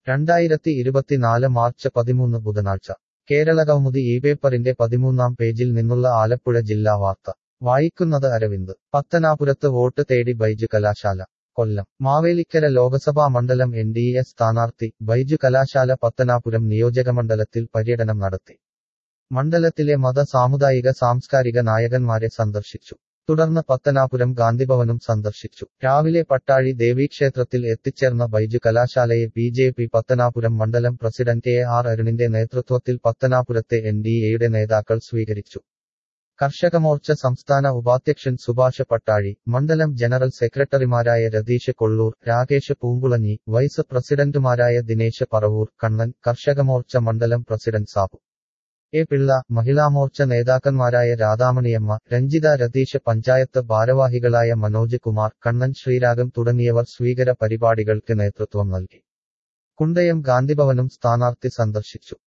രണ്ടായിരത്തി ഇരുപത്തിനാല് മാർച്ച് പതിമൂന്ന് ബുധനാഴ്ച കേരള കൗമുദി ഈ പേപ്പറിന്റെ പതിമൂന്നാം പേജിൽ നിന്നുള്ള ആലപ്പുഴ ജില്ലാ വാർത്ത വായിക്കുന്നത് അരവിന്ദ് പത്തനാപുരത്ത് വോട്ട് തേടി ബൈജു കലാശാല കൊല്ലം മാവേലിക്കര ലോകസഭാ മണ്ഡലം എൻ ഡി എ സ്ഥാനാർത്ഥി ബൈജു കലാശാല പത്തനാപുരം നിയോജകമണ്ഡലത്തിൽ പര്യടനം നടത്തി മണ്ഡലത്തിലെ മത സാമുദായിക സാംസ്കാരിക നായകന്മാരെ സന്ദർശിച്ചു തുടർന്ന് പത്തനാപുരം ഗാന്ധിഭവനും സന്ദർശിച്ചു രാവിലെ പട്ടാഴി ദേവീക്ഷേത്രത്തിൽ എത്തിച്ചേർന്ന ബൈജു കലാശാലയെ ബി ജെ പി പത്തനാപുരം മണ്ഡലം പ്രസിഡന്റ് എ ആർ അരുണിന്റെ നേതൃത്വത്തിൽ പത്തനാപുരത്തെ എൻ ഡി എയുടെ നേതാക്കൾ സ്വീകരിച്ചു കർഷകമോർച്ച സംസ്ഥാന ഉപാധ്യക്ഷൻ സുഭാഷ് പട്ടാഴി മണ്ഡലം ജനറൽ സെക്രട്ടറിമാരായ രതീഷ് കൊള്ളൂർ രാകേഷ് പൂങ്കുളഞ്ഞി വൈസ് പ്രസിഡന്റുമാരായ ദിനേശ് പറവൂർ കണ്ണൻ കർഷകമോർച്ച മണ്ഡലം പ്രസിഡന്റ് സാബു എ പിള്ള മഹിളാമോർച്ച നേതാക്കന്മാരായ രാധാമണിയമ്മ രഞ്ജിത രതീഷ് പഞ്ചായത്ത് ഭാരവാഹികളായ മനോജ് കുമാർ കണ്ണൻ ശ്രീരാഗം തുടങ്ങിയവർ സ്വീകര പരിപാടികൾക്ക് നേതൃത്വം നൽകി കുണ്ടയം ഗാന്ധിഭവനും സ്ഥാനാർത്ഥി സന്ദർശിച്ചു